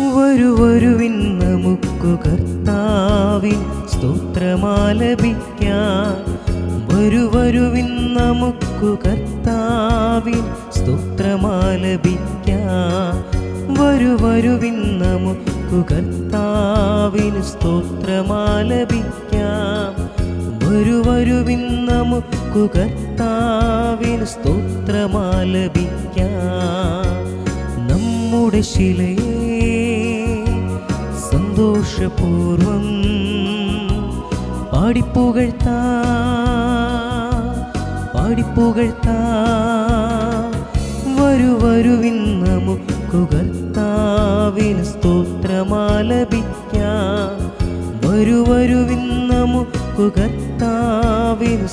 വരുവരുവിൻ നമുക്കു കർത്താവിൻ സ്തോത്രമാലപിക്കാം വരുവരുവിൻ നമുക്കു കർത്താവിൻ സ്തോത്രമാലപിക്കാം വരുവരുവിൻ നമുക്കു കർത്താവിൻ സ്തോത്രമാലപിക്കാം വരുവരുവിൻ നമുക്കു കർത്താവിൻ സ്തോത്രമാലപിക്കാം നമ്മുടെ ശിലയെ സന്തോഷപൂർവം പാടിപ്പുകഴ്ത്താ പാടിപ്പുകഴ്ത്താ വരുവരുവിൻ നമുക്കു കർത്താവിന് സ്തോത്രമാലപിക്കാം വരുവരുവിൻ നമുക്കു കർത്താവിന്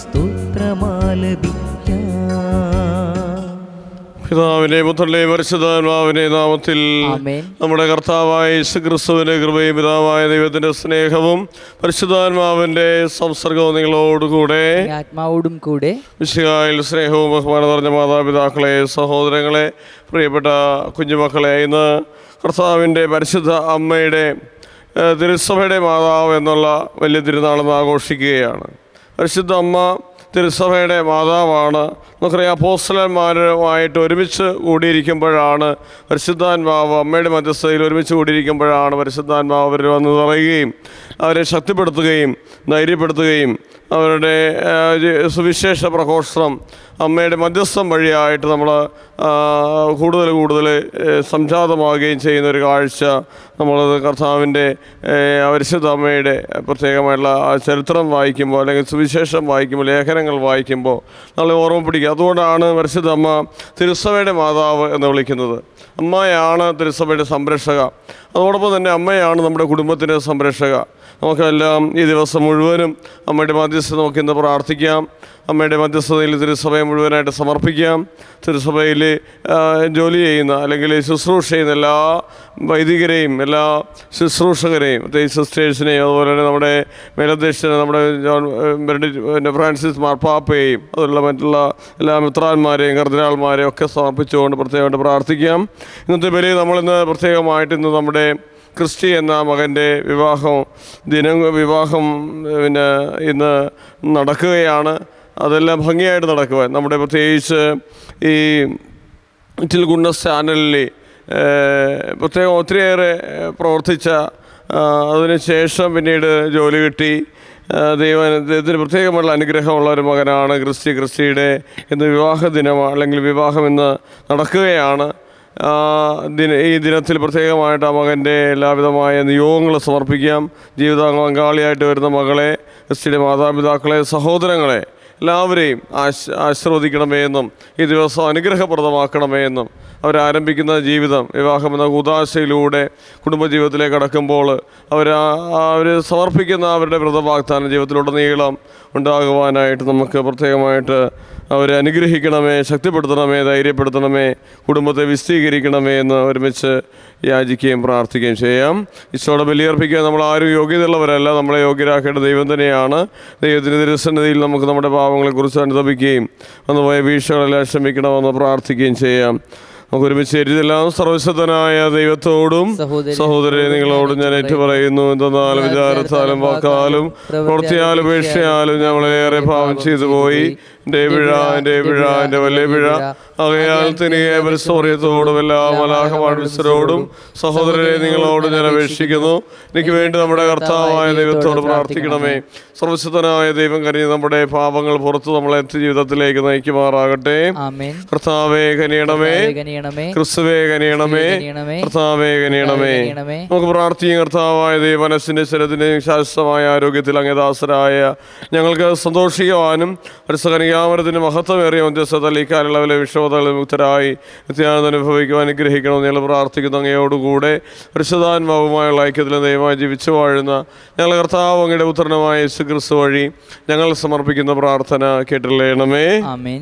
സ്തോത്രമാലപിക്കാം പിതാവിനെ പുത്രന്റെ പരിശുദ്ധാത്മാവിന്റെ നാമത്തിൽ ആമേൻ. നമ്മുടെ കർത്താവായ യേശുക്രിസ്തുവിന്റെ കൃപയും പിതാവായ ദൈവത്തിന്റെ സ്നേഹവും പരിശുദ്ധാത്മാവിന്റെ സംസർഗവും നിങ്ങളോടുകൂടെ ഈ ആത്മാവോടും കൂടെ വിശുകായിൽ സ്നേഹവും ബഹുമാനം നിറഞ്ഞ മാതാപിതാക്കളെ സഹോദരങ്ങളെ പ്രിയപ്പെട്ട കുഞ്ഞുമക്കളെ ഇന്ന് കർത്താവിൻ്റെ പരിശുദ്ധ അമ്മയുടെ ഏഹ്, തിരുസഭയുടെ മാതാവ് എന്നുള്ള വലിയ തിരുനാളെന്ന് ആഘോഷിക്കുകയാണ് പരിശുദ്ധ അമ്മ തിരുസഭയുടെ മാതാവാണ് നമുക്കറിയാം അപ്പോസ്തലന്മാരുമായിട്ട് ഒരുമിച്ച് കൂടിയിരിക്കുമ്പോഴാണ് പരിശുദ്ധാത്മാവ് അമ്മയുടെ മധ്യസ്ഥതയിൽ ഒരുമിച്ച് കൂടിയിരിക്കുമ്പോഴാണ് പരിശുദ്ധാത്മാവ് അവരിൽ വന്ന് നിറയുകയും അവരെ ശക്തിപ്പെടുത്തുകയും ധൈര്യപ്പെടുത്തുകയും അവരുടെ ആ, ജി- സുവിശേഷ പ്രഘോഷണം അമ്മയുടെ മധ്യസ്ഥം വഴിയായിട്ട് നമ്മൾ കൂടുതൽ കൂടുതൽ ഏ, സംജാതമാവുകയും ചെയ്യുന്ന ഒരു കാഴ്ച നമ്മളത് കർത്താവിൻ്റെ പരിശുദ്ധ അമ്മയുടെ പ്രത്യേകമായിട്ടുള്ള ആ ചരിത്രം വായിക്കുമ്പോൾ അല്ലെങ്കിൽ സുവിശേഷം വായിക്കുമ്പോൾ ലേഖനങ്ങൾ വായിക്കുമ്പോൾ നമ്മൾ ഓർമ്മപ്പിടിക്കുക അതുകൊണ്ടാണ് പരിശുദ്ധ അമ്മ തിരുസഭയുടെ മാതാവ് എന്ന് വിളിക്കുന്നത് അമ്മയാണ് തിരുസഭയുടെ സംരക്ഷക അതോടൊപ്പം തന്നെ അമ്മയാണ് നമ്മുടെ കുടുംബത്തിൻ്റെ സംരക്ഷക നമുക്കെല്ലാം ഈ ദിവസം മുഴുവനും അമ്മയുടെ മധ്യസ്ഥത നമുക്ക് ഇന്ന് പ്രാർത്ഥിക്കാം അമ്മയുടെ മധ്യസ്ഥതയിൽ തിരുസഭയെ മുഴുവനായിട്ട് സമർപ്പിക്കാം തിരുസഭയിൽ ആ, ജോലി ചെയ്യുന്ന അല്ലെങ്കിൽ ശുശ്രൂഷ ചെയ്യുന്ന എല്ലാ വൈദികരെയും എല്ലാ ശുശ്രൂഷകരെയും പ്രത്യേകിച്ച് സിസ്റ്റേഴ്സിനെയും അതുപോലെ തന്നെ നമ്മുടെ മേലധ്യക്ഷനെ നമ്മുടെ ജോൺ ഏഹ്, ബെനഡിക്ട് പിന്നെ ഫ്രാൻസിസ് മാർപ്പാപ്പയെയും അതുള്ള മറ്റുള്ള എല്ലാ മിത്രാന്മാരെയും കർദിനാൾമാരെയും ഒക്കെ സമർപ്പിച്ചുകൊണ്ട് പ്രത്യേകമായിട്ട് പ്രാർത്ഥിക്കാം ഇന്നത്തെ ബലി നമ്മളിന്ന് പ്രത്യേകമായിട്ട് ഇന്ന് നമ്മുടെ ക്രിസ്റ്റി എന്ന മകൻ്റെ വിവാഹം ദിനം വിവാഹം ഏഹ്, പിന്നെ ഇന്ന് നടക്കുകയാണ് അതെല്ലാം ഭംഗിയായിട്ട് നടക്കുക നമ്മുടെ പ്രത്യേകിച്ച് ഈ ലിറ്റിൽ ഗുഡ്നസ് ചാനലിൽ പ്രത്യേകം ഒത്തിരിയേറെ ഏഹ്, പ്രവർത്തിച്ച ആ, അതിനുശേഷം പിന്നീട് ജോലി കിട്ടി ആ, ദൈവം ദൈവത്തിന് പ്രത്യേകമുള്ള അനുഗ്രഹമുള്ള ഒരു മകനാണ് ക്രിസ്റ്റി ക്രിസ്റ്റിയുടെ ഇന്ന് വിവാഹ ദിനമാണ് അല്ലെങ്കിൽ വിവാഹം ഇന്ന് നടക്കുകയാണ് ആ, ദിന ഈ ദിനത്തിൽ പ്രത്യേകമായിട്ട് ആ മകൻ്റെ എല്ലാവിധമായ നിയോഗങ്ങൾ സമർപ്പിക്കാം ജീവിത പങ്കാളിയായിട്ട് വരുന്ന മകളെ ക്രിസ്റ്റിയുടെ മാതാപിതാക്കളെ സഹോദരങ്ങളെ എല്ലാവരെയും ആശ് ആശീർവദിക്കണമേ എന്നും ഈ ദിവസം അനുഗ്രഹപ്രദമാക്കണമേ എന്നും അവരാരംഭിക്കുന്ന ജീവിതം വിവാഹം എന്ന ഉദാശയിലൂടെ കുടുംബജീവിതത്തിലേക്ക് കടക്കുമ്പോൾ അവർ അവർ സമർപ്പിക്കുന്ന അവരുടെ വ്രതവാഗ്ദാനം ജീവിതത്തിലുടനീളം ഉണ്ടാകുവാനായിട്ട് നമുക്ക് പ്രത്യേകമായിട്ട് അവരെ അനുഗ്രഹിക്കണമേ ശക്തിപ്പെടുത്തണമേ ധൈര്യപ്പെടുത്തണമേ കുടുംബത്തെ വിശദീകരിക്കണമേ എന്ന് ഒരുമിച്ച് യാചിക്കുകയും പ്രാർത്ഥിക്കുകയും ചെയ്യാം ഈശോടെ ബലിയർപ്പിക്കാൻ നമ്മൾ ആരും യോഗ്യതയുള്ളവരല്ല നമ്മളെ യോഗ്യരാക്കേണ്ട ദൈവം തന്നെയാണ് ദൈവത്തിൻ്റെ തിരുസന്നിധിയിൽ നമുക്ക് നമ്മുടെ പാവങ്ങളെക്കുറിച്ച് അനുദപിക്കുകയും വന്നുപോയ വീഴ്ചകളെല്ലാം ക്ഷമിക്കണമെന്ന് പ്രാർത്ഥിക്കുകയും ചെയ്യാം നമുക്ക് ഒരുമിച്ച് എഴുതെല്ലാം സർവശക്തനായ ദൈവത്തോടും സഹോദരി- സഹോദരി നിങ്ങളോടും ഞാൻ ഏറ്റു പറയുന്നു എന്തെന്നാലും വിചാരത്താലും വാക്കാലും പ്രവൃത്തിയാലും ഉപേക്ഷയാലും ഞങ്ങളേറെ പാപം ചെയ്തു പോയി എൻ്റെ പിഴ എൻ്റെ പിഴ എൻ്റെ വലിയ പിഴ ആകയാൽ തിരികെ പരിസോറിയത്തോടും എല്ലാ മലാഹമാൺസരോടും സഹോദരരെ നിങ്ങളോട് ഞാൻ അപേക്ഷിക്കുന്നു എനിക്ക് വേണ്ടി നമ്മുടെ കർത്താവായ ദൈവത്തോട് പ്രാർത്ഥിക്കണമേ സർവശക്തനായ ദൈവം കരുതി നമ്മുടെ പാപങ്ങൾ പുറത്ത് നമ്മളെ ജീവിതത്തിലേക്ക് നയിക്കുമാറാകട്ടെ ആമേൻ കർത്താവേ കനിയണമേ കനിയണമേ ക്രിസ്തുവേ കനിയണമേ കനിയണമേ. കർത്താവേ കനിയണമേ കനിയണമേ. നമുക്ക് പ്രാർത്ഥിക്കും കർത്താവായ ദൈവം മനസ്സിന്റെ ശരത്തിന്റെയും ശാശ്വതമായ ആരോഗ്യത്തിൽ അങ്ങേദാസരായ ഞങ്ങൾക്ക് സന്തോഷിക്കുവാനും പരിസകനികാമരത്തിന്റെ മഹത്വമേറിയ മധ്യസ്ഥതൽ ഈ കാലയളവിലെ വിഷമതകളിൽ മുക്തരായി നിത്യാനന്ദം അനുഭവിക്കുവാൻ അനുഗ്രഹിക്കണം ഞങ്ങൾ പ്രാർത്ഥിക്കുന്നു അങ്ങയോടുകൂടെ പരിശുദ്ധാത്മാവുമായുള്ള ഐക്യത്തിൽ ദൈവമായി ജീവിച്ചു വാഴുന്ന ഞങ്ങൾ കർത്താവ് അങ്ങയുടെ പുത്രനുമായ യേശു ക്രിസ്തു വഴി ഞങ്ങൾ സമർപ്പിക്കുന്ന പ്രാർത്ഥന കേട്ടില്ലേണമേ ആമേൻ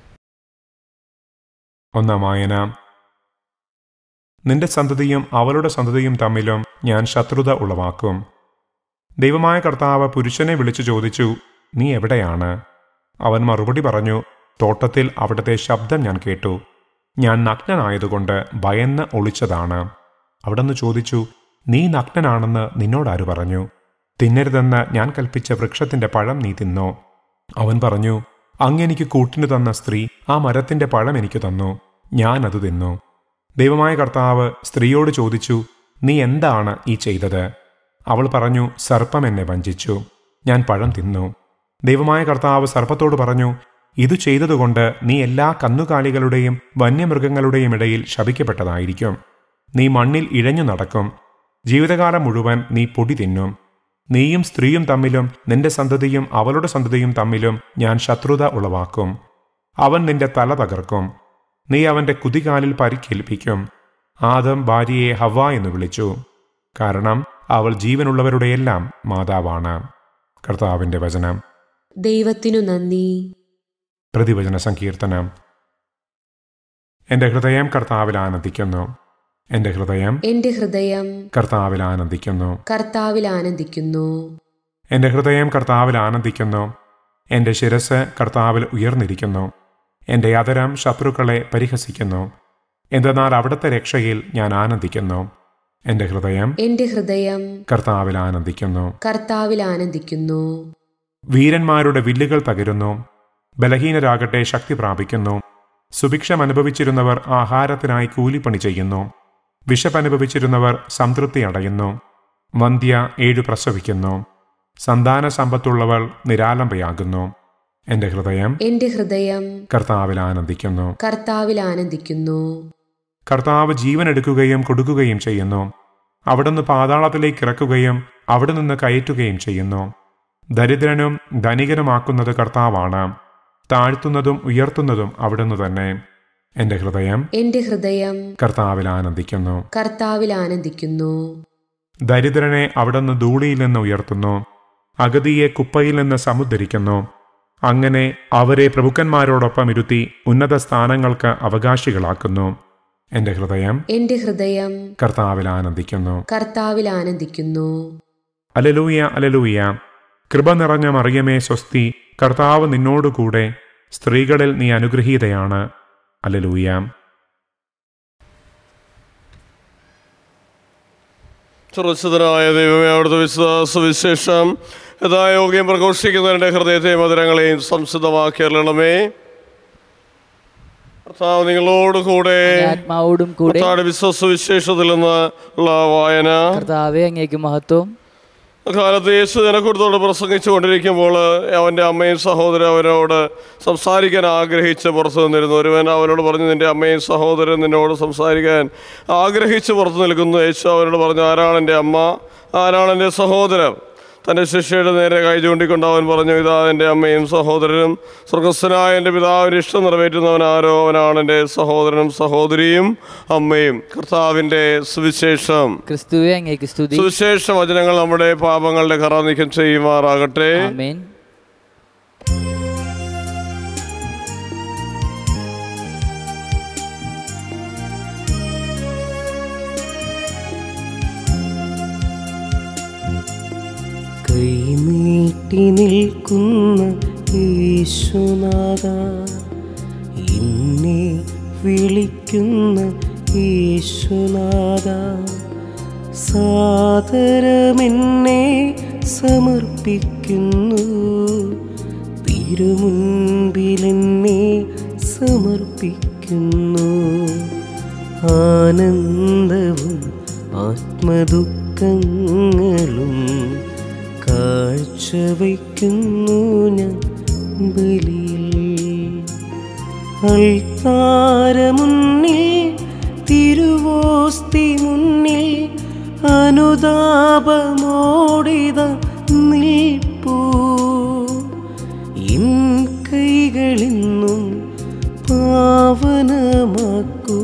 ഒന്നാം വായന നിന്റെ സന്തതിയും അവളുടെ സന്തതിയും തമ്മിലും ഞാൻ ശത്രുത ഉളവാക്കും ദൈവമായ കർത്താവ് പുരുഷനെ വിളിച്ചു ചോദിച്ചു നീ എവിടെയാണ് അവൻ മറുപടി പറഞ്ഞു തോട്ടത്തിൽ അവിടുത്തെ ശബ്ദം ഞാൻ കേട്ടു ഞാൻ നഗ്നനായതുകൊണ്ട് ഭയന്ന് ഒളിച്ചതാണ് അവിടുന്ന് ചോദിച്ചു നീ നഗ്നനാണെന്ന് നിന്നോടാര് പറഞ്ഞു തിന്നരുതെന്ന് ഞാൻ കൽപ്പിച്ച വൃക്ഷത്തിന്റെ പഴം നീ തിന്നോ അവൻ പറഞ്ഞു അങ്ങെനിക്ക് കൂട്ടിനു തന്ന സ്ത്രീ ആ മരത്തിന്റെ പഴം എനിക്ക് തന്നു ഞാൻ അത് തിന്നു ദൈവമായ കർത്താവ് സ്ത്രീയോട് ചോദിച്ചു നീ എന്താണ് ഈ ചെയ്തത് അവൾ പറഞ്ഞു സർപ്പം എന്നെ വഞ്ചിച്ചു ഞാൻ പഴം തിന്നു ദൈവമായ കർത്താവ് സർപ്പത്തോട് പറഞ്ഞു ഇത് ചെയ്തതുകൊണ്ട് നീ എല്ലാ കന്നുകാലികളുടെയും വന്യമൃഗങ്ങളുടെയും ഇടയിൽ ശപിക്കപ്പെട്ടതായിരിക്കും നീ മണ്ണിൽ ഇഴഞ്ഞു നടക്കും ജീവിതകാലം മുഴുവൻ നീ പൊടി തിന്നും നീയും സ്ത്രീയും തമ്മിലും നിന്റെ സന്തതിയും അവളുടെ സന്തതിയും തമ്മിലും ഞാൻ ശത്രുത ഉളവാക്കും അവൻ നിന്റെ തല തകർക്കും നീ അവന്റെ കുതികാലിൽ പരിക്കേൽപ്പിക്കും ആദം ഭാര്യയെ ഹവ എന്ന് വിളിച്ചു കാരണം അവൾ ജീവനുള്ളവരുടെയെല്ലാം മാതാവാണ് കർത്താവിന്റെ വചനം ദൈവത്തിനു നന്ദി പ്രതിവചന സങ്കീർത്തനം എന്റെ ഹൃദയം കർത്താവിൽ ആനന്ദിക്കുന്നു എന്റെ ഹൃദയം എന്റെ ഹൃദയം കർത്താവിൽ ആനന്ദിക്കുന്നു കർത്താവിൽ ആനന്ദിക്കുന്നു എന്റെ ഹൃദയം കർത്താവിൽ ആനന്ദിക്കുന്നു എന്റെ ശിരസ് കർത്താവിൽ ഉയർന്നിരിക്കുന്നു എന്റെ അതരം ശത്രുക്കളെ പരിഹസിക്കുന്നു എന്തെന്നാൽ അവിടുത്തെ രക്ഷയിൽ ഞാൻ ആനന്ദിക്കുന്നു എന്റെ ഹൃദയം എന്റെ ഹൃദയം കർത്താവിൽ ആനന്ദിക്കുന്നു കർത്താവിൽ ആനന്ദിക്കുന്നു വീരന്മാരുടെ വില്ലുകൾ തകരുന്നു ബലഹീനരാകട്ടെ ശക്തി പ്രാപിക്കുന്നു സുഭിക്ഷം അനുഭവിച്ചിരുന്നവർ ആഹാരത്തിനായി കൂലിപ്പണി ചെയ്യുന്നു വിശപ്പനുഭവിച്ചിരുന്നവർ സംതൃപ്തി അടയുന്നു വന്ധ്യ ഏഴു പ്രസവിക്കുന്നു സന്താന സമ്പത്തുള്ളവൾ നിരാലംബയാകുന്നു എന്റെ ഹൃദയം എന്റെ ഹൃദയം കർത്താവിൽ ആനന്ദിക്കുന്നു കർത്താവിൽ ആനന്ദിക്കുന്നു കർത്താവ് ജീവൻ എടുക്കുകയും കൊടുക്കുകയും ചെയ്യുന്നു അവിടുന്ന് പാതാളത്തിലേക്ക് ഇറക്കുകയും അവിടെ നിന്ന് കയറ്റുകയും ചെയ്യുന്നു ദരിദ്രനും ധനികനുമാക്കുന്നത് കർത്താവാണ് താഴ്ത്തുന്നതും ഉയർത്തുന്നതും അവിടുന്ന് തന്നെ എന്റെ ഹൃദയം എന്റെ ഹൃദയം കർത്താവിൽ ആനന്ദിക്കുന്നു കർത്താവിൽ ആനന്ദിക്കുന്നു ദരിദ്രനെ അവിടുന്ന് ധൂളിയിൽ നിന്ന് ഉയർത്തുന്നു അഗതിയെ കുപ്പയിൽ നിന്ന് സമുദ്ധരിക്കുന്നു അങ്ങനെ അവരെ പ്രഭുക്കന്മാരോടൊപ്പം ഇരുത്തി ഉന്നത സ്ഥാനങ്ങൾക്ക് അവകാശികളാക്കുന്നു എന്റെ ഹൃദയം എന്റെ ഹൃദയം കർത്താവിൽ ആനന്ദിക്കുന്നു കർത്താവിൽ ആനന്ദിക്കുന്നു അലലൂയ അലലൂയ കൃപ നിറഞ്ഞ മറിയമേ സ്വസ്തി കർത്താവ് നിന്നോടുകൂടെ സ്ത്രീകളിൽ നീ അനുഗ്രഹീതയാണ് അലലൂയ സുരക്ഷിതനായ ദൈവമേ അവിടുത്തെ വിശ്വാസ വിശേഷം യഥായോഗ്യം പ്രഘോഷിക്കുന്നവരുടെ ഹൃദയത്തെയും മധുരങ്ങളെയും സംസിദ്ധമാക്കിയരണമേ കർത്താവ് നിങ്ങളോട് കൂടെ ആത്മാവോടും കൂടെ കർത്താവിന്റെ വിശ്വാസ വിശേഷത്തിൽ നിന്ന് ഉള്ള വായന കർത്താവെ അങ്ങേക്ക് മഹത്വം കാലത്ത് യേശു ജനക്കൂട്ടത്തോട് പ്രസംഗിച്ചു കൊണ്ടിരിക്കുമ്പോൾ അവൻ്റെ അമ്മയും സഹോദരൻ അവനോട് സംസാരിക്കാൻ ആഗ്രഹിച്ച് പുറത്തു നിന്നിരുന്നു ഒരുവൻ അവനോട് പറഞ്ഞു നിന്റെ അമ്മയും സഹോദരൻ നിന്നോട് സംസാരിക്കാൻ ആഗ്രഹിച്ച് പുറത്തു നിൽക്കുന്നു യേശു അവനോട് പറഞ്ഞു ആരാണ് എൻ്റെ അമ്മ ആരാണ് എൻ്റെ സഹോദരൻ തൻ്റെ ശിഷ്യയുടെ നേരെ കൈ ചൂണ്ടിക്കൊണ്ട് അവൻ പറഞ്ഞു ഇതാ എൻ്റെ അമ്മയും സഹോദരനും സ്വർഗസ്ഥനായ എൻ്റെ പിതാവിന് ഇഷ്ടം നിറവേറ്റുന്നവൻ ആരോ അവനാണ് എൻ്റെ സഹോദരനും സഹോദരിയും അമ്മയും കർത്താവിൻ്റെ സുവിശേഷം ക്രിസ്തുവെ അങ്ങേക്ക് സ്തുതി സുവിശേഷ വചനങ്ങൾ നമ്മുടെ പാപങ്ങളുടെ കറ നീക്കം ചെയ്യുമാറാകട്ടെ ആമേൻ കൈനീട്ടി നിൽക്കുന്ന യേശുനാഥ എന്നെ വിളിക്കുന്ന യേശുനാഥ സാദരമെന്നെ സമർപ്പിക്കുന്നു തിരുമുൻപിലെന്നെ സമർപ്പിക്കുന്നു ആനന്ദവും ആത്മദുഃഖങ്ങളും കാഴ്ചവയ്ക്കുന്നു ഞാൻ ബലിയിൽ അൾത്താരമുന്നിൽ തിരുവോസ്തി മുന്നിൽ അനുതാപമോടിത നിൽപ്പൂ എൻ കൈകളിന്നും പാവനമാക്കൂ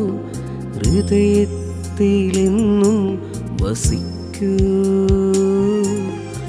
ഹൃദയത്തിലെന്നും വസിക്കൂ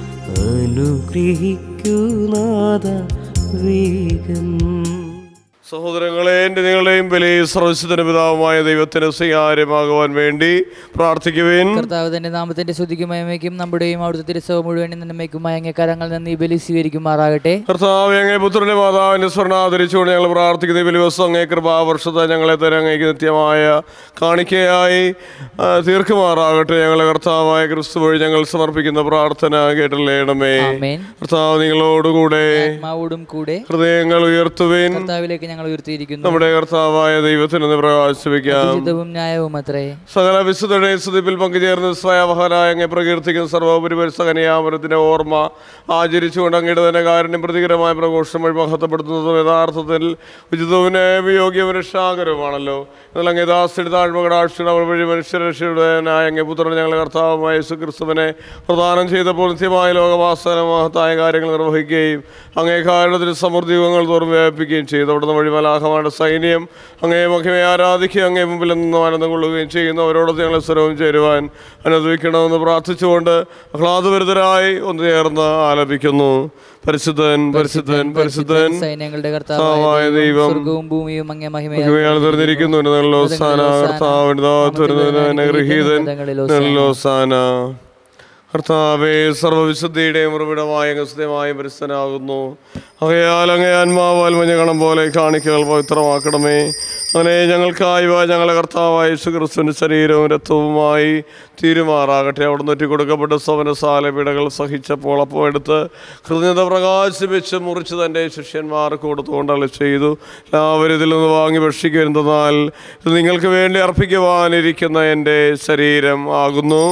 അനുഗ്രഹിക്കൂ നാഥ വേഗം സഹോദരങ്ങളെ എൻ്റെ നിങ്ങളുടെയും ബലി സർവശുദ്ധന പിതാവുമായ ദൈവത്തിന് സ്വീകാര്യമാകുവാൻ വേണ്ടി പ്രാർത്ഥിക്കുവേൻ കർത്താവ് തന്റെ നാമത്തിന്റെ ശ്രുതിക്കും മയമയ്ക്കും നമ്മുടെയും അവിടുത്തെ തിരുസഭ മുഴുവൻ നന്മയ്ക്കും മയങ്ങിയ കരങ്ങളിൽ നിന്ന് ഈ ബലി സ്വീകരിക്കുമാറാകട്ടെ കർത്താവ് അങ്ങേ പുത്രന്റെ മാതാവിന്റെ സ്വർണ്ണാദരിച്ചുകൊണ്ട് ഞങ്ങൾ പ്രാർത്ഥിക്കുന്ന ഈ ബലി ദിവസം അങ്ങേ കൃപാവർഷത്തെ ഞങ്ങളെ തരാൻ അങ്ങേക്ക് നിത്യമായ കാണിക്കയായി ആ, തീർക്കുമാറാകട്ടെ ഞങ്ങളെ കർത്താവായ ക്രിസ്തു വഴി ഞങ്ങൾ സമർപ്പിക്കുന്ന പ്രാർത്ഥന കേട്ടല്ലേണമേ ആമേൻ കർത്താവ് നിങ്ങളോടുകൂടെ ആത്മാവോടും കൂടെ ഹൃദയങ്ങൾ ഉയർത്തുവേൻ കർത്താവിലേക്ക് ഞങ്ങൾ ഉയർത്തിയിരിക്കുന്നു നമ്മുടെ കർത്താവായ ദൈവത്തിന് ഒന്ന് പ്രകാശിപ്പിക്കാം ഉചിതവും ന്യായവും അത്രേ സകല വിശുദ്ധയുടെ സ്തുതിപ്പിൽ പങ്കുചേർന്ന് സ്വയവഹനായ അങ്ങെ പ്രകീർത്തിക്കുന്ന സർവോപരി സകനയാമരത്തിന്റെ ഓർമ്മ ആചരിച്ചുകൊണ്ട് അങ്ങയുടെ തന്നെ കാരുണ്യം പ്രതികരമായ പ്രഘോഷം വഴി മഹത്വപ്പെടുത്തുന്നതും യഥാർത്ഥത്തിൽ ഉചിതവും യോഗ്യവും രക്ഷാകരവുമാണല്ലോ എന്നാൽ അങ്ങേ ദാസിയുടെ താഴ്മകടാക്ഷിയുടെ അവർ വഴി മനുഷ്യരക്ഷയുടേനായ അങ്ങേ പുത്രൻ ഞങ്ങളെ കർത്താവുമായ യേശു ക്രിസ്തുവിനെ പ്രദാനം ചെയ്തപ്പോൾ നിത്യമായ ലോകവാസന മഹത്തായ കാര്യങ്ങൾ നിർവഹിക്കുകയും അങ്ങേ കാരണത്തിൽ സമൃദ്ധികൾ തോറും വ്യാപിപ്പിക്കുകയും ചെയ്തു അവിടുന്ന് വഴി മലാഹമാരുടെ സൈന്യം അങ്ങേ മഹിമയെ ആരാധിക്കുകയും അങ്ങേ മുമ്പിൽ നിന്നും ആനന്ദം കൊള്ളുകയും ചെയ്യുന്നു അവരോട് ഞങ്ങളെ സ്വരവും ചേരുവാൻ അനുവദിക്കണമെന്ന് പ്രാർത്ഥിച്ചുകൊണ്ട് ആഹ്ലാദഭരിതരായി ഒന്ന് ചേർന്ന് ആലപിക്കുന്നു പരിശുദ്ധൻ പരിശുദ്ധൻ പരിശുദ്ധൻ സൈന്യങ്ങളുടെ കർത്താവായ കർത്താവായ ദൈവം സ്വർഗവും ഭൂമിയും അങ്ങേ മഹിമയാൽ മഹിമയാൽ തീർന്നിരിക്കുന്നു നെല്ലോസാന കർത്താവിന്റെ ഗൃഹീതൻ നെല്ലോസാന കർത്താവേ സർവവിശുദ്ധിയുടെയും ഉറവിടമായ ഗസ്തമായ പരിസ്ഥനാകുന്നു അവയാൽ അങ്ങേ ആത്മാവാൽ മഞ്ഞകണം പോലെ കാണിക്കകൾ പവിത്രമാക്കണമേ അങ്ങനെ ഞങ്ങൾക്കായി വാ ഞങ്ങളെ കർത്താവായ യേശുക്രിസ്തുവിൻ്റെ ശരീരവും രക്തവുമായി തീരുമാറാകട്ടെ അവിടെ നൊറ്റി കൊടുക്കപ്പെട്ട സവനസാല പിടകൾ സഹിച്ചപ്പോൾ അപ്പം എടുത്ത് കൃതജ്ഞത പ്രകാശിപ്പിച്ച് മുറിച്ച് തൻ്റെ ശിഷ്യന്മാർക്ക് കൊടുത്തുകൊണ്ട് അളി ചെയ്തു എല്ലാവരും ഇതിൽ നിന്ന് വാങ്ങി ഭക്ഷിക്കുമെന്നാൽ ഇത് നിങ്ങൾക്ക് വേണ്ടി അർപ്പിക്കുവാനിരിക്കുന്ന എൻ്റെ ശരീരം ആകുന്നു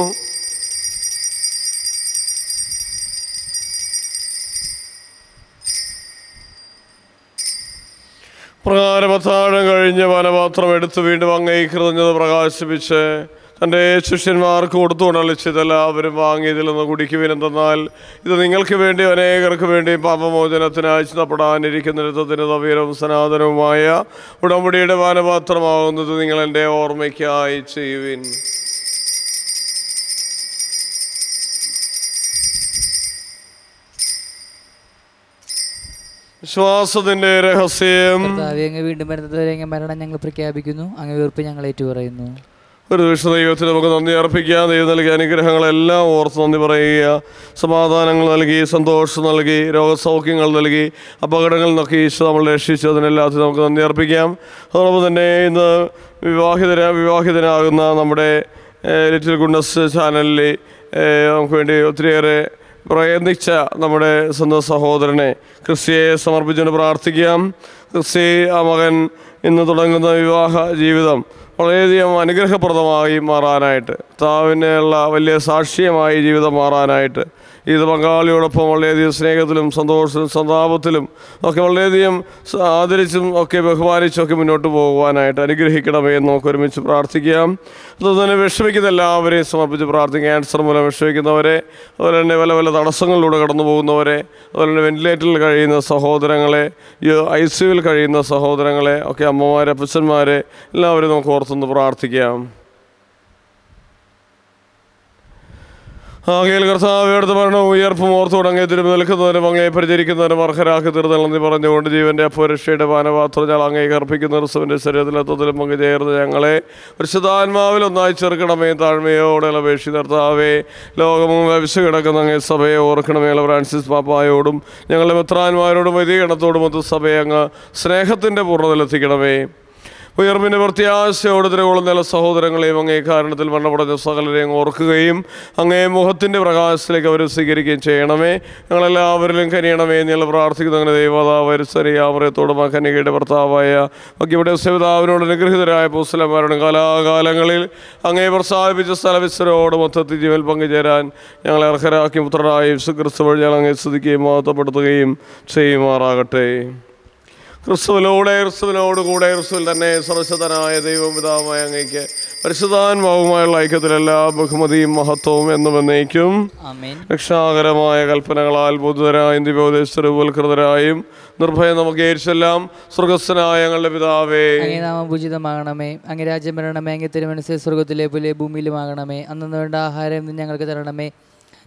പ്രകാരമത്താഴം കഴിഞ്ഞ് വനപാത്രം എടുത്ത് വീണ്ടും അങ്ങേ കൃതജ്ഞത പ്രകാശിപ്പിച്ച് തൻ്റെ ശിഷ്യന്മാർക്ക് കൊടുത്തുകൊണ്ട് അളിച്ചത് എല്ലാവരും വാങ്ങി ഇതിൽ നിന്ന് കുടിക്കുവിനെന്തെന്നാൽ ഇത് നിങ്ങൾക്ക് വേണ്ടി അനേകർക്ക് വേണ്ടി പാപമോചനത്തിനായി ചിന്തപ്പെടാനിരിക്കുന്ന രഥത്തിന് തവീരവും സനാതനവുമായ ഉടമ്പടിയുടെ പാനപാത്രമാകുന്നത് നിങ്ങൾ എൻ്റെ ഓർമ്മയ്ക്കായി ചെയ്യുവിൻ വിശ്വാസത്തിൻ്റെ രഹസ്യം കർത്താവെ അങ്ങ് വീണ്ടും വരുന്നതുവരെ അങ്ങ് മരണം ഞങ്ങൾ പ്രഖ്യാപിക്കുന്നു അങ്ങ് വീർപ്പ് ഞങ്ങൾ ഏറ്റുപറയുന്നു ഒരു വിഷ്ണു ദൈവത്തിന് നമുക്ക് നന്ദി അർപ്പിക്കാം ദൈവം നൽകിയ അനുഗ്രഹങ്ങളെല്ലാം ഓർത്ത് നന്ദി പറയുക സമാധാനങ്ങൾ നൽകി സന്തോഷം നൽകി രോഗസൗഖ്യങ്ങൾ നൽകി അപകടങ്ങളിൽ നിന്നൊക്കെ ഈശോ നമ്മൾ രക്ഷിച്ചു അതിനെല്ലാത്തിനും നമുക്ക് നന്ദി അർപ്പിക്കാം അതോടൊപ്പം തന്നെ ഇന്ന് വിവാഹിതര വിവാഹിതനാകുന്ന നമ്മുടെ ഏഹ്, ലിറ്റിൽ ഗുഡ്നസ് ചാനലിൽ ഏഹ്, നമുക്ക് വേണ്ടി ഒത്തിരിയേറെ പ്രയത്നിച്ച നമ്മുടെ സ്വന്തം സഹോദരനെ ക്രിസ്തിയെ സമർപ്പിച്ചുകൊണ്ട് പ്രാർത്ഥിക്കാം ക്രിസ്തി ആ മകൻ ഇന്ന് തുടങ്ങുന്ന വിവാഹ ജീവിതം വളരെയധികം അനുഗ്രഹപ്രദമായി മാറാനായിട്ട് താവിനുള്ള വലിയ സാക്ഷ്യമായി ജീവിതം മാറാനായിട്ട് ഇത് പങ്കാളിയോടൊപ്പം വളരെയധികം സ്നേഹത്തിലും സന്തോഷത്തിലും സന്താപത്തിലും ഒക്കെ വളരെയധികം സ- ആദരിച്ചും ഒക്കെ ബഹുമാനിച്ചും ഒക്കെ മുന്നോട്ട് പോകുവാനായിട്ട് അനുഗ്രഹിക്കണമേ എന്ന് നമുക്ക് ഒരുമിച്ച് പ്രാർത്ഥിക്കാം അതുപോലെ തന്നെ വിഷമിക്കുന്ന എല്ലാവരെയും സമർപ്പിച്ച് പ്രാർത്ഥിക്കാം ക്യാൻസർ മൂലം വിഷമിക്കുന്നവരെ അതുപോലെ തന്നെ പല പല തടസ്സങ്ങളിലൂടെ കടന്നു പോകുന്നവരെ അതുപോലെ തന്നെ വെന്റിലേറ്ററിൽ കഴിയുന്ന സഹോദരങ്ങളെ ഐ സിയുവിൽ കഴിയുന്ന സഹോദരങ്ങളെ ഒക്കെ അമ്മമാരെ അപ്പച്ചന്മാരെ എല്ലാവരും നമുക്ക് ഓർത്തൊന്ന് പ്രാർത്ഥിക്കാം ആകെയിൽ കർത്താവയുടെ മരണവും ഉയർപ്പും ഓർത്തു തുടങ്ങി തിരുമ്പ് നിൽക്കുന്നതിനും അങ്ങേ പരിചരിക്കുന്നതിനും അർഹരാക്കി തീർന്നല്ലെന്ന് പറഞ്ഞുകൊണ്ട് ജീവന്റെ അപ്പുരക്ഷയുടെ പാനപാത്രം ഞങ്ങൾ അങ്ങേ അർപ്പിക്കുന്ന ക്രിസ്തുവിന്റെ ശരീരത്തിലെത്തത്തിലും പങ്കു ചേർന്ന് ഞങ്ങളെ പരിശുദ്ധാത്മാവിൽ ഒന്നായി ചേർക്കണമേ താഴ്മയോടെ അപേക്ഷി നിർത്താവേ ലോകമും വ്യവസ്ഥ കിടക്കുന്ന അങ്ങേ സഭയെ ഓർക്കണമേ ഫ്രാൻസിസ് പാപ്പായോടും ഞങ്ങളുടെ മിത്രാന്മാരോടും വൈദികണത്തോടും ഒത്ത് സഭയെ അങ്ങ് സ്നേഹത്തിൻ്റെ പൂർണ്ണതയിലെത്തിക്കണമേ ഉയർമിൻ്റെ പ്രത്യാശയോട് തിരകൊള്ളുന്ന എല്ലാ സഹോദരങ്ങളെയും അങ്ങേ കാരണത്തിൽ മരണപ്പെടുന്ന സകലരെയും ഓർക്കുകയും അങ്ങേ മുഖത്തിൻ്റെ പ്രകാശത്തിലേക്ക് അവരെ സ്വീകരിക്കുകയും ചെയ്യണമേ ഞങ്ങളെല്ലാവരിലും കനിയണമേ എന്നുള്ള പ്രാർത്ഥിക്കുന്ന അങ്ങനെ ദൈവതാവരിസരിയാമറയത്തോടും ആ കന്യകയുടെ ഭർത്താവായ ഒക്കെ ഇവിടെ സേവിതാവിനോട് അനുഗ്രഹിതരായ പുസ്തലന്മാരുടെ കാലാകാലങ്ങളിൽ അങ്ങേ പ്രസാദിപ്പിച്ച സ്ഥലവിസ്തരോട് മൊത്തത്തിൽ ജീവൻ പങ്കുചേരാൻ ഞങ്ങളെ അർഹരാക്കി പുത്രനായ യേശുക്രിസ്തു വഴി ഞങ്ങൾ അങ്ങേ സ്തുതിക്കുകയും മഹത്വപ്പെടുത്തുകയും ചെയ്യുമാറാകട്ടെ ക്രിസ്തുവിലൂടെ ക്രിസ്തുവിനോട് കൂടെ ക്രിസ്തുവിൽ തന്നെ സർവശതനായ ദൈവം പിതാവുമായ അങ്ങേക്ക് പരിശുദ്ധാത്മാവുമായുള്ള ഐക്യത്തിലെല്ലാ ബഹുമതിയും മഹത്വവും എന്നും എന്നേക്കും ആമേൻ രക്ഷാകരമായ കൽപ്പനകളാൽ ബുദ്ധരായും ദിവോദേശരവൽകൃതരായും നിർഭയം നമുക്ക് ഏരിച്ചെല്ലാം സ്വർഗസ്ഥനായ ഞങ്ങളുടെ പിതാവേ അങ്ങേ നാമം പൂജിതമാകണമേ അങ്ങേ രാജ്യം വരണമേ അങ്ങേ തിരുമനസ് സ്വർഗത്തിലെ പോലെ ഭൂമിയിലുമാകണമേ അന്നു വേണ്ട ആഹാരം ഇന്ന് ഞങ്ങൾക്ക് തരണമേ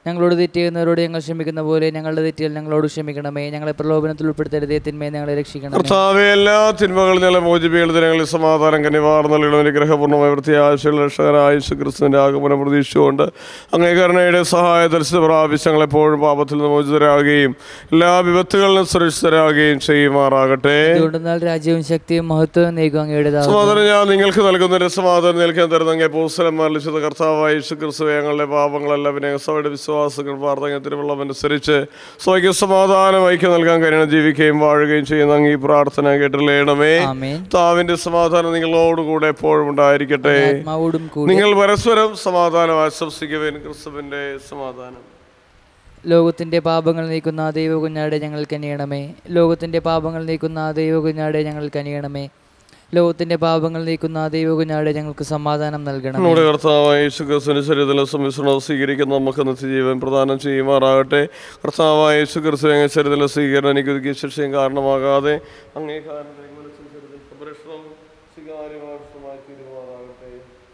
ഞങ്ങളോട് തെറ്റ് ചെയ്യുന്നവരോട് ഞങ്ങൾ ക്ഷമിക്കുന്ന പോലെ ഞങ്ങളുടെ തെറ്റുകൾ ഞങ്ങളോട് ക്ഷമിക്കണമേ ഞങ്ങളെ പ്രലോഭനത്തിൽ ഉൾപ്പെടുത്തരുതേ തിന്മയെ ഞങ്ങളെ രക്ഷിക്കണമേ കർത്താവെ എല്ലാ തിന്മകളിൽ നിങ്ങളെ മോചിപ്പിക്കുന്ന ഞങ്ങളിൽ സമാധാനം കനിവാർ നൽകണം അനുഗ്രഹപൂർണ്ണമായ വൃത്തിയാശയുള്ള രക്ഷകരായ ക്രിസ്തുവിന്റെ ആഗമനം പ്രതീക്ഷിച്ചുകൊണ്ട് അങ്ങേകരണയുടെ സഹായത്തിൽ പ്രാപിച്ച് ഞങ്ങളെപ്പോഴും പാപത്തിൽ നിന്ന് മോചിതരാകുകയും എല്ലാ വിപത്തുകളിലും സുരക്ഷിതരാകുകയും ചെയ്യുമാറാകട്ടെ അതുകൊണ്ടെന്നാൽ രാജ്യവും ശക്തിയും മഹത്വവും നീക്കും അങ്ങയുടേതാകും സമാധാനം ഞാൻ നിങ്ങൾക്ക് നൽകുന്ന ഒരു സമാധാനം നിൽക്കാൻ തരുന്ന അങ്ങേ പൂസലന്മാർ ലിഖിത കർത്താവായ യേശു ക്രിസ്തു ഞങ്ങളുടെ പാപങ്ങളെല്ലാം പിന്നെ സഭയുടെ വിശ്വാസങ്ങൾ പ്രാർത്ഥന തിരുവള്ളം അനുസരിച്ച് സ്വയ്ക്ക് സമാധാനം ഐക്യം നൽകാൻ കഴിയണം ജീവിക്കുകയും വാഴുകയും ചെയ്യുന്ന അങ്ങ് ഈ പ്രാർത്ഥന കേട്ടില്ലേണമേ ആമേൻ താവിന്റെ സമാധാനം നിങ്ങളോടുകൂടെ എപ്പോഴും ഉണ്ടായിരിക്കട്ടെ ആത്മാവോടും കൂടി നിങ്ങൾ പരസ്പരം സമാധാനം ആശംസിക്കുവാൻ ക്രിസ്തുവിന്റെ സമാധാനം ലോകത്തിന്റെ പാപങ്ങൾ നീക്കുന്ന ആ ദൈവ കുഞ്ഞാടെ ഞങ്ങൾ കനിയണമേ ലോകത്തിന്റെ പാപങ്ങൾ നീക്കുന്ന ആ ദൈവ കുഞ്ഞാടെ ഞങ്ങൾ കനിയണമേ ലോകത്തിന്റെ പാപങ്ങൾ നീക്കുന്ന ആ ദൈവ കുഞ്ഞാടെ ഞങ്ങൾക്ക് സമാധാനം നൽകണമേ നമ്മുടെ കർത്താവായ യേശു ക്രിസ്തുവിന്റെ ശരീരത്തിലെ സംമിശ്രണം സ്വീകരിക്കുന്ന നമുക്ക് നിത്യജീവൻ പ്രദാനം ചെയ്യുമാറാകട്ടെ കർത്താവായ യേശു ക്രിസ്തു എങ്ങനെ ശരീരത്തിലെ സ്വീകരണം എനിക്ക് ഒതുക്കിയ ശിക്ഷയും കാരണമാകാതെ അങ്ങേ കാരണത്തിൽ മനസ്സിൽ ശരീരത്തിൽ സംരക്ഷണം സ്വീകാര്യമായി തീരുമാറാകട്ടെ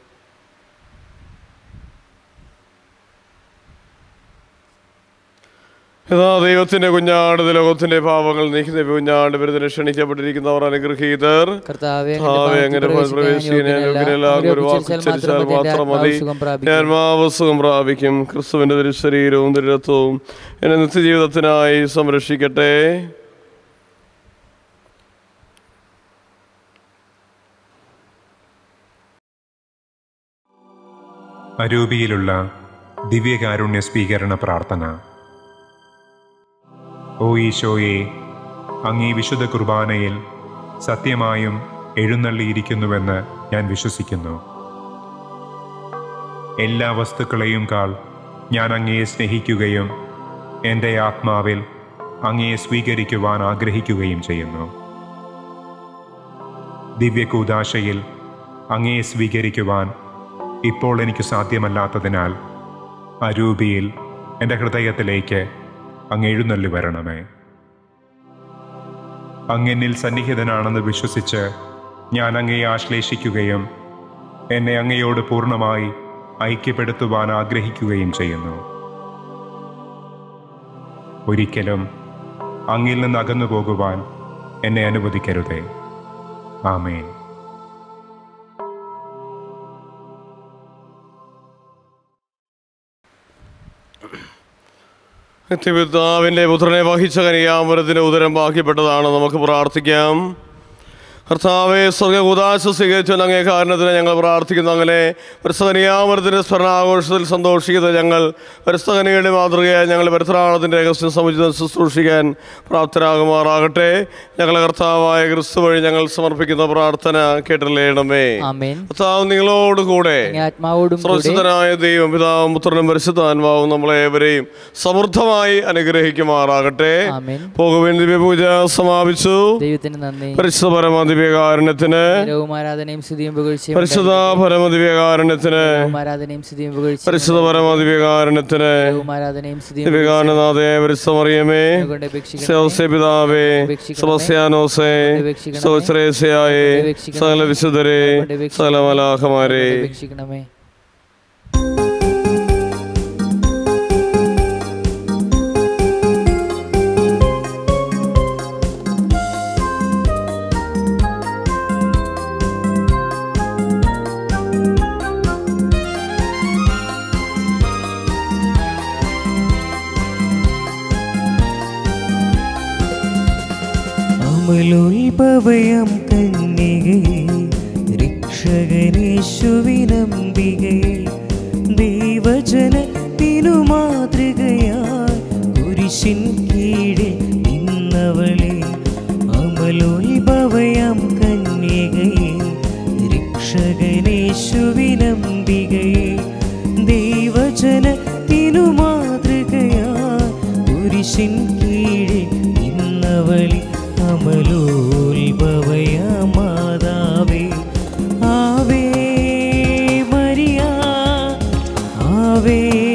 ഇതാ ദൈവത്തിന്റെ കുഞ്ഞാട് ഇത് ലോകത്തിന്റെ പാപങ്ങൾ നീക്കുന്ന കുഞ്ഞാട് വിരുദ്ധനെ ക്ഷണിക്കപ്പെട്ടിരിക്കുന്നവർ അനുഗ്രഹീതർ കർത്താവേ കർത്താവേ, അങ്ങനെ പ്രവേശിക്കാൻ ഞാൻ യോഗ്യനല്ല. ഒരു വാക്ക് ഉച്ചരിച്ചാൽ മാത്രം മതി ഞാൻ മാവസുഖം പ്രാപിക്കും ക്രിസ്തുവിന്റെ തിരുശരീരവും തിരുരത്വവും എന്നെ നിത്യജീവിതത്തിനായി സംരക്ഷിക്കട്ടെ അരൂപിയിലുള്ള ദിവ്യകാരുണ്യ സ്വീകരണ പ്രാർത്ഥന ഓ ഈശോയെ അങ്ങീ വിശുദ്ധ കുർബാനയിൽ സത്യമായും എഴുന്നള്ളിയിരിക്കുന്നുവെന്ന് ഞാൻ വിശ്വസിക്കുന്നു എല്ലാ വസ്തുക്കളെയും കാൾ ഞാൻ അങ്ങയെ സ്നേഹിക്കുകയും എൻ്റെ ആത്മാവിൽ അങ്ങയെ സ്വീകരിക്കുവാൻ ആഗ്രഹിക്കുകയും ചെയ്യുന്നു ദിവ്യകൂദാശയിൽ അങ്ങയെ സ്വീകരിക്കുവാൻ ഇപ്പോൾ എനിക്ക് സാധ്യമല്ലാത്തതിനാൽ അരൂപിയിൽ എൻ്റെ ഹൃദയത്തിലേക്ക് അങ്ങ് എഴുന്നള്ളി വരണമേ അങ്ങെന്നിൽ സന്നിഹിതനാണെന്ന് വിശ്വസിച്ച് ഞാൻ അങ്ങയെ ആശ്ലേഷിക്കുകയും എന്നെ അങ്ങയോട് പൂർണ്ണമായി ഐക്യപ്പെടുത്തുവാൻ ആഗ്രഹിക്കുകയും ചെയ്യുന്നു ഒരിക്കലും അങ്ങിൽ നിന്ന് അകന്നു പോകുവാൻ എന്നെ അനുവദിക്കരുതേ ആമേൻ നിത്യപിതാവിൻ്റെ പുത്രനെ വഹിച്ച കനിയാമരത്തിൻ്റെ ഉദരം ബാക്കിപ്പെട്ടതാണ് നമുക്ക് പ്രാർത്ഥിക്കാം കർത്താവെ സ്വർഗകുദാശ സ്വീകരിച്ചു അങ്ങേ കാരണത്തിന് ഞങ്ങൾ പ്രാർത്ഥിക്കുന്നു അങ്ങനെ പരിസ്ഥകനിയാമരത്തിൻ്റെ സ്മരണാഘോഷത്തിൽ സന്തോഷിക്കുന്ന ഞങ്ങൾ പരിസ്ഥകനിയുടെ മാതൃകയായി ഞങ്ങൾ പരിത്രാണത്തിൻ്റെ രഹസ്യം സമുചിതം ശുശ്രൂഷിക്കാൻ പ്രാപ്തരാകുമാറാകട്ടെ ഞങ്ങളെ കർത്താവായ ക്രിസ്തു വഴി ഞങ്ങൾ സമർപ്പിക്കുന്ന പ്രാർത്ഥന കേട്ടില്ലേണമേ ആമേൻ കർത്താവ് നിങ്ങളോട് കൂടെ അങ്ങേ ആത്മാവോടും കൂടെ സർവശക്തനായ ദൈവം പിതാവും പുത്രനും പരിശുദ്ധാത്മാവും നമ്മളെ ഏവരെയും സമൃദ്ധമായി അനുഗ്രഹിക്കുമാറാകട്ടെ ആമേൻ പോകുവിൻ ദിവ്യപൂജ സമാപിച്ചു ദൈവത്തിന് നന്ദി പരിശുദ്ധ പരമ ദിവ്യകാരുണ്യത്തിന് നേരവും ആരാധനയും സ്തുതിയും പുകഴ്ചയും പരിശുദ്ധ പരമ ദിവ്യകാരുണ്യത്തിന് നേരവും ആരാധനയും സ്തുതിയും പുകഴ്ചയും പരിശുദ്ധ പരമ ദിവ്യകാരുണ്യത്തിന് നേരവും ആരാധനയും സ്തുതിയും ദിവ്യകാരണനാഥേ പരിശുദ്ധമറിയമേ കൊണ്ട് അപേക്ഷിക്കണമേ. സൗസ്യ പിതാവേ സബസ്യാനോസേ സോശ്രേസയായേ സകല വിശുദ്ധരെ സകല മലാഹമാരെ അപേക്ഷിക്കണമേ അമലോത്ഭവയം കന്യകയെ രക്ഷകനേശുവിനംബികയെ ദൈവജനത്തിനു മാതൃകയായി കുരിശിൻ കീഴിൽ നിന്നവളെ അമലോത്ഭവയം കന്യകയെ രക്ഷകനേശുവിനംബികയെ ദൈവജനത്തിനു മാതൃകയായി കുരിശിൻ കീഴിൽ നിന്നവളി അമലോത്ഭവയ മാതാവേ ആവേ മരിയ ആവേ